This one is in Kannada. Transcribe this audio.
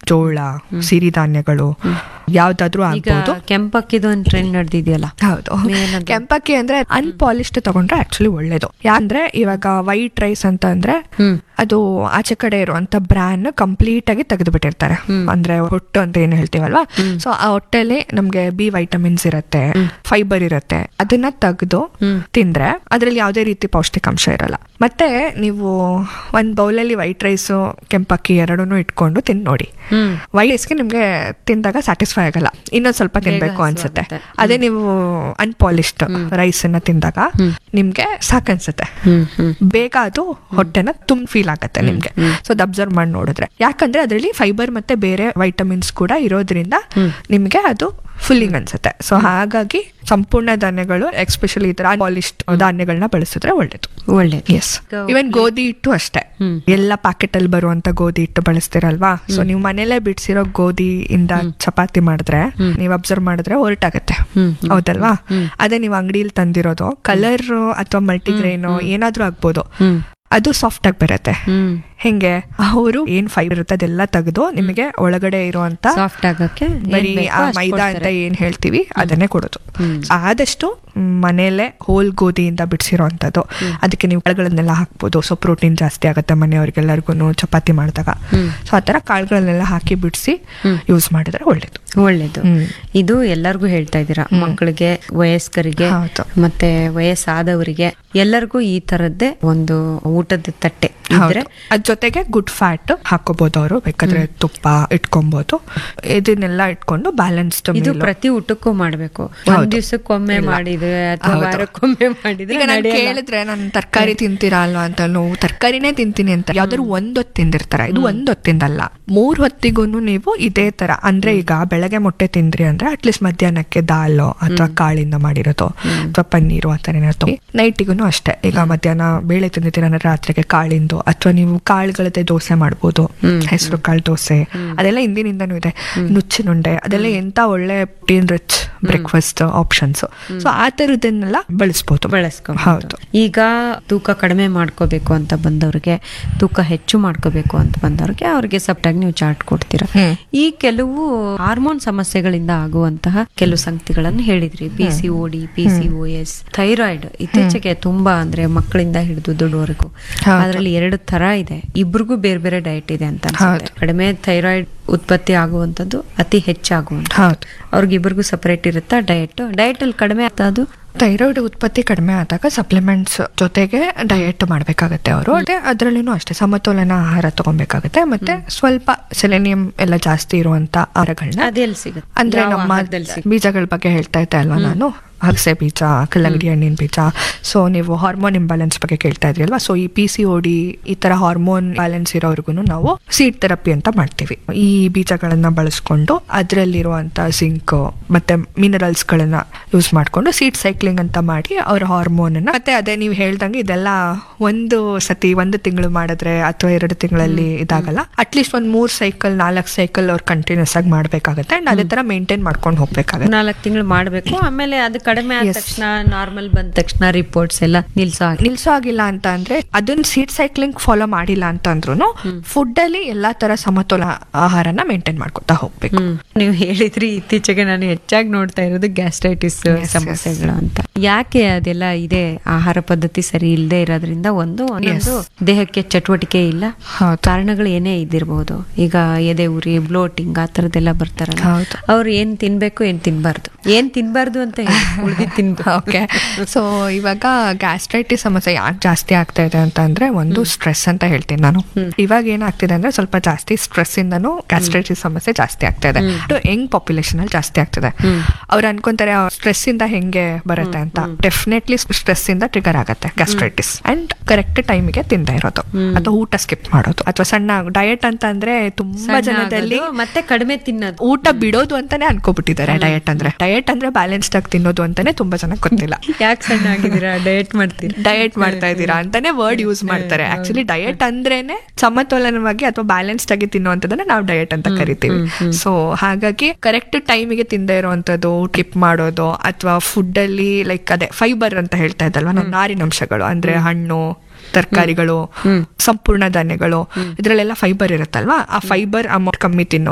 ಜೋಳ ಸಿರಿಧಾನ್ಯಗಳು ಯಾವ್ದಾದ್ರು ಈಗ ಆಗ್ಬೋದು ಕೆಂಪಕ್ಕಿದು ಒಂದು ಟ್ರೆಂಡ್ ನಡೆದಿದೆಯಲ್ಲ ಹೌದು ಏನದು? ಕೆಂಪಕ್ಕಿ ಅಂದ್ರೆ ಅನ್ಪಾಲಿಶ್ಡ್ ತಗೊಂಡ್ರೆ ಆಕ್ಚುಲಿ ಒಳ್ಳೇದು ಯಾಕಂದ್ರೆ ಇವಾಗ ವೈಟ್ ರೈಸ್ ಅಂತ ಅಂದ್ರೆ ಹ್ಮ್ ಅದು ಆಚೆ ಕಡೆ ಇರುವಂತ ಬ್ರಾನ್ ಕಂಪ್ಲೀಟ್ ಆಗಿ ತೆಗೆದು ಬಿಟ್ಟಿರ್ತಾರೆ ಅಂದ್ರೆ ಹೊಟ್ಟು ಅಂತ ಏನ್ ಹೇಳ್ತೀವಲ್ವಾ ಸೊ ಆ ಹೊಟ್ಟೆಲಿ ನಮ್ಗೆ ಬಿ ವೈಟಮಿನ್ಸ್ ಇರತ್ತೆ ಫೈಬರ್ ಇರತ್ತೆ ಅದನ್ನ ತೆಗೆದು ತಿಂದ್ರೆ ಅದ್ರಲ್ಲಿ ಯಾವುದೇ ರೀತಿ ಪೌಷ್ಟಿಕಾಂಶ ಇರಲ್ಲ ಮತ್ತೆ ನೀವು ಒಂದ್ ಬೌಲಲ್ಲಿ ವೈಟ್ ರೈಸ್ ಕೆಂಪಕ್ಕಿ ಎರಡನ್ನೂ ಇಟ್ಕೊಂಡು ತಿಂದು ನೋಡಿ ಹ್ಮ್ ವೈಟ್ ರೈಸ್ಗೆ ನಿಮ್ಗೆ ತಿಂದಾಗ ಸ್ಯಾಟಿಸ್ಫೈ ಆಗಲ್ಲ ಇನ್ನೊಂದ್ ಸ್ವಲ್ಪ ತಿನ್ಬೇಕು ಅನ್ಸುತ್ತೆ ಹಸುವಾಗುತ್ತೆ. ಅದೇ ನೀವು ಅನ್ಪಾಲಿಶ್ಡ್ ರೈಸ್ ಅನ್ನ ತಿಂದಾಗ ನಿಮ್ಗೆ ಸಾಕನ್ಸುತ್ತೆ ಹ್ಮ್ ಹ್ಮ್ ಬೇಗ ಅದು ಹೊಟ್ಟೆನ ತುಂಬ ಫೀಲ್ ಆಗತ್ತೆ ನಿಮ್ಗೆ ಸೊ ಅದು ಅಬ್ಸರ್ವ್ ಮಾಡಿ ನೋಡಿದ್ರೆ ಯಾಕಂದ್ರೆ ಅದರಲ್ಲಿ ಫೈಬರ್ ಮತ್ತೆ ಬೇರೆ ವೈಟಮಿನ್ಸ್ ಕೂಡ ಇರೋದ್ರಿಂದ ನಿಮ್ಗೆ ಅದು ಫುಲ್ಲಿಂಗ್ ಅನ್ಸುತ್ತೆ ಸೊ ಹಾಗಾಗಿ ಸಂಪೂರ್ಣ ಧಾನ್ಯಗಳು ಎಕ್ಸ್ಪೆಷಲಿ ಈ ತರ ಪಾಲಿಶ್ಡ್ ಧಾನ್ಯಗಳನ್ನ ಬಳಸಿದ್ರೆ ಒಳ್ಳೇದು ಒಳ್ಳೇದು ಎಸ್ ಇವನ್ ಗೋಧಿ ಹಿಟ್ಟು ಅಷ್ಟೇ ಹ್ಮ್. ಎಲ್ಲ ಪ್ಯಾಕೆಟ್ ಅಲ್ಲಿ ಬರುವಂತ ಗೋಧಿ ಹಿಟ್ಟು ಬಳಸ್ತಿರಲ್ವಾ ಸೊ ನೀವು ಮನೇಲೆ ಬಿಡ್ಸಿರೋ ಗೋಧಿ ಇಂದ ಚಪಾತಿ ಮಾಡಿದ್ರೆ ನೀವು ಅಬ್ಸರ್ವ್ ಮಾಡಿದ್ರೆ ಹೊರಟಾಗತ್ತೆ ಹ್ಮ್, ಹ್ಮ್. ಹೌದಲ್ವಾ ಅದೇ ನೀವು ಅಂಗಡಿಯಲ್ಲಿ ತಂದಿರೋದು ಕಲರ್ ಅಥವಾ ಮಲ್ಟಿಗ್ರೈನ್ ಏನಾದ್ರೂ ಆಗ್ಬೋದು ಹ್ಮ್ ಅದು ಸಾಫ್ಟ್ ಆಗಿ ಬರುತ್ತೆ ಹ್ಮ್ ಹೆಂಗೆ ಅವರು ಏನ್ ಫೈಬರ್ ಇರುತ್ತೆ ಅದೆಲ್ಲ ತೆಗೆದು ನಿಮಗೆ ಒಳಗಡೆ ಇರುವಂತ ಸಾಫ್ಟ್ ಆಗಕ್ಕೆ ಏನ್ ಬರೀ ಬೇಕೋ ಆ ಅಷ್ಟ್ ಮೈದಾ ಅಂತ ಕೊಡ್ತಾರೆ. ಏನ್ ಹೇಳ್ತೀವಿ ಅದನ್ನೇ ಕೊಡೋದು ಹ್ಮ್. ಆದಷ್ಟು ಮನೇಲೆ ಹೋಲ್ ಗೋಧಿಯಿಂದ ಬಿಡಿಸಿರೋ ಅಂಥದ್ದು ಅದಕ್ಕೆ ನೀವು ಕಾಳುಗಳನ್ನೆಲ್ಲ ಹಾಕ್ಬೋದು ಸೊ ಪ್ರೋಟೀನ್ ಜಾಸ್ತಿ ಆಗುತ್ತೆ ಮನೆಯವ್ರಿಗೆಲ್ಲರಿಗೂ ಚಪಾತಿ ಮಾಡಿದಾಗ ಹ್ಮ್. ಸೊ ಆ ಥರ ಕಾಳುಗಳನ್ನೆಲ್ಲ ಹಾಕಿ ಬಿಡಿಸಿ ಹ್ಮ್. ಯೂಸ್ ಮಾಡಿದ್ರೆ ಒಳ್ಳೇದು ಒಳ್ಳೇದು ಹ್ಮ್. ಇದು ಎಲ್ಲರಿಗೂ ಹೇಳ್ತಾ ಇದ್ದೀರಾ ಮಕ್ಕಳಿಗೆ ವಯಸ್ಕರಿಗೆ ಹೌದು. ಮತ್ತೆ ವಯಸ್ಸಾದವರಿಗೆ ಎಲ್ಲರಿಗೂ ಈ ತರದ್ದೇ ಒಂದು ಊಟದ ತಟ್ಟೆ ಇದ್ರೆ ಅದ್ ಜೊತೆಗೆ ಗುಡ್ ಫ್ಯಾಟ್ ಹಾಕೋಬಹುದು ಅವರು ಬೇಕಾದ್ರೆ ತುಪ್ಪ ಇಟ್ಕೊಬಹುದು ಇದನ್ನೆಲ್ಲ ಇಟ್ಕೊಂಡು ಬ್ಯಾಲೆನ್ಸ್ಡ್ ಇದು ಪ್ರತಿ ಊಟಕ್ಕೂ ಮಾಡ್ಬೇಕು ಒಂದ್ ಹೌದು. ದಿವ್ಸಕ್ಕೊಮ್ಮೆ ಇಲ್ಲ. ಮಾಡಿದ್ರೆ ಅಥವಾ ಹೌದು. ವಾರಕ್ಕೊಮ್ಮೆ ಮಾಡಿದ್ರೆ ಈಗ ನಾನು ನಡೆಯಲ್ಲ. ಕೇಳಿದ್ರೆ ನಾನು ತರಕಾರಿ ತಿಂತೀರಾ ಅಲ್ವಾ ಅಂತ ನಾವು ತರಕಾರಿನೇ ತಿಂತೀನಿ ಅಂತ ಯಾವ್ದಾದ್ರು ಒಂದ್ ಹೊತ್ತು ತಿಂದಿರ್ತಾರ ಇದು ಒಂದ್ ಹೊತ್ತಿಂದಲ್ಲ ಮೂರ್ ಹೊತ್ತಿಗೂ ನೀವು ಇದೇ ತರ ಅಂದ್ರೆ ಈಗ ಬೆಳಗ್ಗೆ ಮೊಟ್ಟೆ ತಿಂದ್ರಿ ಅಂದ್ರೆ ಅಟ್ಲೀಸ್ಟ್ ಮಧ್ಯಾಹ್ನಕ್ಕೆ ದಾಲು ಅಥವಾ ಕಾಳಿಂದ ಮಾಡಿರೋದು ಅಥವಾ ಪನ್ನೀರು ಆ ಥರ ಏನಾದ್ರು ನೈಟಿಗೂ ಅಷ್ಟೇ ಈಗ ಮಧ್ಯಾಹ್ನ ಬೇಳೆ ತಿಂದಿದ್ದೀರ ಅಂದ್ರೆ ರಾತ್ರಿಗೆ ಕಾಳಿಂದು ಅಥವಾ ನೀವು ಕಾಳುಗಳದ್ದೇ ದೋಸೆ ಮಾಡ್ಬೋದು ಹೆಸರು ಕಾಳು ದೋಸೆ ಅದೆಲ್ಲ ಹಿಂದಿನಿಂದನೂ ಇದೆ ನುಚ್ಚಿನುಂಡೆ ಅದೆಲ್ಲ ಎಂತ ಒಳ್ಳೆ protein rich breakfast options so ಆ ಥರದನ್ನೆಲ್ಲ ಬಳಸ್ಬೋದು ಬಳಸ್ಕೊಬಹುದು ಹೌದು ಈಗ ತೂಕ ಕಡಿಮೆ ಮಾಡ್ಕೋಬೇಕು ಅಂತ ಬಂದವ್ರಿಗೆ ತೂಕ ಹೆಚ್ಚು ಮಾಡ್ಕೋಬೇಕು ಅಂತ ಬಂದವ್ರಿಗೆ ಅವ್ರಿಗೆ ಸಪ್ಟಾಗಿ ನೀವು ಚಾರ್ಟ್ ಕೊಡ್ತೀರಾ ಹ್ಮ್. ಈ ಕೆಲವು ಹಾರ್ಮೋನ್ ಸಮಸ್ಯೆಗಳಿಂದ ಆಗುವಂತಹ ಕೆಲವು ಸಂಗತಿಗಳನ್ನು ಹೇಳಿದ್ರಿ P C O D P C O S thyroid ಇತ್ತೀಚೆಗೆ ತುಂಬಾ ಅಂದ್ರೆ ಮಕ್ಕಳಿಂದ ಹಿಡಿದು ದೊಡ್ಡವರೆಗೂ ಹೌದು. ಅದರಲ್ಲಿ ಎರಡು ತರ ಇದೆ ಇಬ್ರಿಗೂ ಬೇರೆ ಬೇರೆ ಡಯಟ್ ಇದೆ ಅಂತ ಅನ್ಸುತ್ತೆ. ಹೌದು. ಕಡಿಮೆ ಥೈರಾಯ್ಡ್ ಉತ್ಪತ್ತಿ ಆಗುವಂತದ್ದು ಅತಿ ಹೆಚ್ಚಾಗುವಂತ ಹೌದು ಅವ್ರಿಗಿಬ್ರಿಗೂ ಸಪರೇಟ್ ಇರುತ್ತಾ ಡಯಟ್ ಡಯಟ್ ಅಲ್ಲಿ ಕಡಿಮೆ ಆಗ್ತಾ ಅದು ಥೈರಾಯ್ಡ್ ಉತ್ಪತ್ತಿ ಕಡಿಮೆ ಆದಾಗ ಸಪ್ಲಿಮೆಂಟ್ಸ್ ಜೊತೆಗೆ ಡಯಟ್ ಮಾಡಬೇಕಾಗತ್ತೆ ಅವರು ಅದೇ ಅದರಲ್ಲಿನೂ ಅಷ್ಟೇ ಸಮತೋಲನ ಆಹಾರ ತಗೊಬೇಕಾಗತ್ತೆ ಮತ್ತೆ ಸ್ವಲ್ಪ ಸೆಲೆನಿಯಂ ಎಲ್ಲ ಜಾಸ್ತಿ ಇರುವಂತ ಆಹಾರಗಳನ್ನ ಅದೆಲ್ಲಿ ಸಿಗುತ್ತೆ ಅಂದ್ರೆ ಯಾವ ನಮ್ಮ ಆಹಾರದಲ್ಲಿ ಸಿಗುತ್ತೆ? ಬೀಜಗಳ ಬಗ್ಗೆ ಹೇಳ್ತಾ ಇದ್ದೆ ಅಲ್ವಾ ನಾನು ಅಗಸೆ ಬೀಜ ಕಲ್ಲಂಗಡಿ ಹಣ್ಣಿನ ಬೀಜ ಸೊ ನೀವು ಹಾರ್ಮೋನ್ ಇಂಬ್ಯಾಲೆನ್ಸ್ ಬಗ್ಗೆ ಕೇಳ್ತಾ ಇದ್ರಿ ಅಲ್ವಾ ಸೊ ಈ ಪಿ ಸಿ ಓ ಡಿ ಈ ತರ ಹಾರ್ಮೋನ್ ಬ್ಯಾಲೆನ್ಸ್ ಇರೋರ್ಗು ನಾವು ಸೀಡ್ ಥೆರಪಿ ಅಂತ ಮಾಡ್ತೀವಿ ಈ ಬೀಜಗಳನ್ನ ಬಳಸ್ಕೊಂಡು ಅದರಲ್ಲಿರುವಂತ ಜಿಂಕ್ ಮತ್ತೆ ಮಿನರಲ್ಸ್ ಗಳನ್ನ ಯೂಸ್ ಮಾಡ್ಕೊಂಡು ಸೀಡ್ ಸೈಕ್ಲಿಂಗ್ ಅಂತ ಮಾಡಿ ಅವ್ರ ಹಾರ್ಮೋನ್ ಮತ್ತೆ ಅದೇ ನೀವು ಹೇಳ್ದಂಗೆ ಇದೆಲ್ಲ ಒಂದು ಸತಿ ಒಂದು ತಿಂಗಳು ಮಾಡಿದ್ರೆ ಅಥವಾ ಎರಡು ತಿಂಗಳಲ್ಲಿ ಇದಾಗಲ್ಲ ಅಟ್ಲೀಸ್ಟ್ ಒಂದ್ ಮೂರ್ ಸೈಕಲ್ ನಾಲ್ಕು ಸೈಕಲ್ ಅವ್ರು ಕಂಟಿನ್ಯೂಸ್ ಆಗಿ ಮಾಡ್ಬೇಕಾಗತ್ತೆ ಅಂಡ್ ಅದೇ ತರ ಮೇಂಟೈನ್ ಮಾಡ್ಕೊಂಡು ಹೋಗ್ಬೇಕಾಗತ್ತೆ ನಾಲ್ಕು ತಿಂಗಳು ಮಾಡಬೇಕು ಆಮೇಲೆ ಅದು ಕಡಿಮೆ ಆದ Yes. ತಕ್ಷಣ ನಾರ್ಮಲ್ ಬಂದ ತಕ್ಷಣ ರಿಪೋರ್ಟ್ಸ್ ಎಲ್ಲ ನಿಲ್ಸೋ ಹಾಗೆ ನಿಲ್ಸೋ ಆಗಿಲ್ಲ ಅಂತ ಅಂದ್ರೆ ಅದನ್ನ ಸೀಡ್ ಸೈಕ್ಲಿಂಗ್ ಫಾಲೋ ಮಾಡಿಲ್ಲ ಅಂತ ಅಂದ್ರೂ ಫುಡ್ ಅಲ್ಲಿ ಎಲ್ಲಾ ತರ ಸಮತೋಲ ಆಹಾರನ ಮೇಂಟೈನ್ ಮಾಡ್ಕೊತಾ ಹೋಗ್ಬೇಕು ಹ್ಮ್. ನೀವು ಹೇಳಿದ್ರಿ ಇತ್ತೀಚೆಗೆ ನಾನು ಹೆಚ್ಚಾಗಿ ನೋಡ್ತಾ ಇರೋದು ಗ್ಯಾಸ್ಟ್ರೈಟಿಸ್ Yes, ಸಮಸ್ಯೆಗಳು ಅಂತ ಯಾಕೆ ಅದೆಲ್ಲ ಇದೆ ಆಹಾರ ಪದ್ಧತಿ ಸರಿ ಇಲ್ಲದೆ ಇರೋದ್ರಿಂದ ಒಂದು ಒಂದೊಂದು ದೇಹಕ್ಕೆ ಚಟುವಟಿಕೆ ಇಲ್ಲ ಹೌದು. ಕಾರಣಗಳು ಏನೇ ಇದ್ದಿರ್ಬೋದು ಈಗ ಎದೆ ಉರಿ ಬ್ಲೋಟಿಂಗ್ ಆ ತರದೆಲ್ಲ ಬರ್ತಾರಲ್ಲ ಹೌದು. ಅವ್ರು ಏನ್ ತಿನ್ಬೇಕು ಏನ್ ತಿನ್ಬಾರ್ದು ಏನ್ ತಿನ್ಬಾರ್ದು ಅಂತ ಉಳಿದಿ ತಿನ್ಬೇಕು ಓಕೆ ಸೊ ಇವಾಗ ಗ್ಯಾಸ್ಟ್ರೈಟಿಸ್ ಸಮಸ್ಯೆ ಯಾಕೆ ಜಾಸ್ತಿ ಆಗ್ತಾ ಇದೆ ಅಂತ ಅಂದ್ರೆ ಒಂದು ಸ್ಟ್ರೆಸ್ ಅಂತ ಹೇಳ್ತೀನಿ ನಾನು ಇವಾಗ ಏನಾಗ್ತಿದೆ ಅಂದ್ರೆ ಸ್ವಲ್ಪ ಜಾಸ್ತಿ ಸ್ಟ್ರೆಸ್ ಇಂದನೂ ಗ್ಯಾಸ್ಟ್ರೈಟಿಸ್ ಸಮಸ್ಯೆ ಜಾಸ್ತಿ ಆಗ್ತಾ ಇದೆ ಯಂಗ್ ಪಾಪ್ಯುಲೇಷನ್ ಅಲ್ಲಿ ಜಾಸ್ತಿ ಆಗ್ತಿದೆ ಅವ್ರು ಅನ್ಕೊಂತಾರೆ ಸ್ಟ್ರೆಸ್ ಇಂದ ಹೆಂಗೆ ಬರುತ್ತೆ ಅಂತ ಡೆಫಿನೆಟ್ಲಿ ಸ್ಟ್ರೆಸ್ ಇಂದ ಟ್ರಿಗರ್ ಆಗತ್ತೆ ಗ್ಯಾಸ್ಟ್ರೈಟಿಸ್ ಅಂಡ್ ಕರೆಕ್ಟ್ ಟೈಮಿಗೆ ತಿಂದ ಇರೋದು ಅಥವಾ ಊಟ ಸ್ಕಿಪ್ ಮಾಡೋದು ಅಥವಾ ಸಣ್ಣ ಡಯಟ್ ಅಂತ ಅಂದ್ರೆ ತುಂಬಾ ಸಣ್ಣ ಜನದಲ್ಲಿ ಆಗೋದು, ಮತ್ತೆ ಕಡಿಮೆ ತಿನ್ನೋದು ಊಟ ಬಿಡೋದು ಅಂತಾನೆ ಅನ್ಕೋಬಿಟ್ಟಿದ್ದಾರೆ ಡಯಟ್ ಅಂದ್ರೆ ಡಯಟ್ ಅಂದ್ರೆ ಬ್ಯಾಲೆನ್ಸ್ಡ್ ಆಗಿ ತಿನ್ನೋದು ಅಂತಾನೆ ತುಂಬಾ ಚೆನ್ನಾಗಿ ಗೊತ್ತಿಲ್ಲ ಯಾಕೆ ಸಣ್ಣ ಆಗಿದ್ದೀರಾ ಡಯಟ್ ಮಾಡ್ತೀರಾ ಡಯಟ್ ಮಾಡ್ತಾ ಇದ್ದೀರಾ ಅಂತಾನೆ ವರ್ಡ್ ಯೂಸ್ ಮಾಡ್ತಾರೆ ಆಕ್ಚುಲಿ ಡಯಟ್ ಅಂದ್ರೇನೆ ಸಮತೋಲನವಾಗಿ ಅಥವಾ ಬ್ಯಾಲೆನ್ಸ್ಡ್ ಆಗಿ ತಿನ್ನುವಂಥದ್ದನ್ನ ನಾವು ಡಯಟ್ ಅಂತ ಕರಿತೀವಿ ಸೊ ಹಾಗಾಗಿ ಕರೆಕ್ಟ್ ಟೈಮಿಗೆ ತಿಂದೇ ಇರುವಂತದ್ದು ಟಿಪ್ ಮಾಡೋದು ಅಥವಾ ಫುಡ್ ಅಲ್ಲಿ ಲೈಕ್ ಅದೇ ಫೈಬರ್ ಅಂತ ಹೇಳ್ತಾ ಇದ್ದಲ್ವಾ ನಾವು ನಾರಿನಂಶಗಳು ಅಂದ್ರೆ ಹಣ್ಣು ತರಕಾರಿಗಳು ಸಂಪೂರ್ಣ ಧಾನ್ಯಗಳು ಇದ್ರಲ್ಲೆಲ್ಲ ಫೈಬರ್ ಇರುತ್ತಲ್ವಾ ಆ ಫೈಬರ್ ಅಮೌಂಟ್ ಕಮ್ಮಿ ತಿನ್ನೋ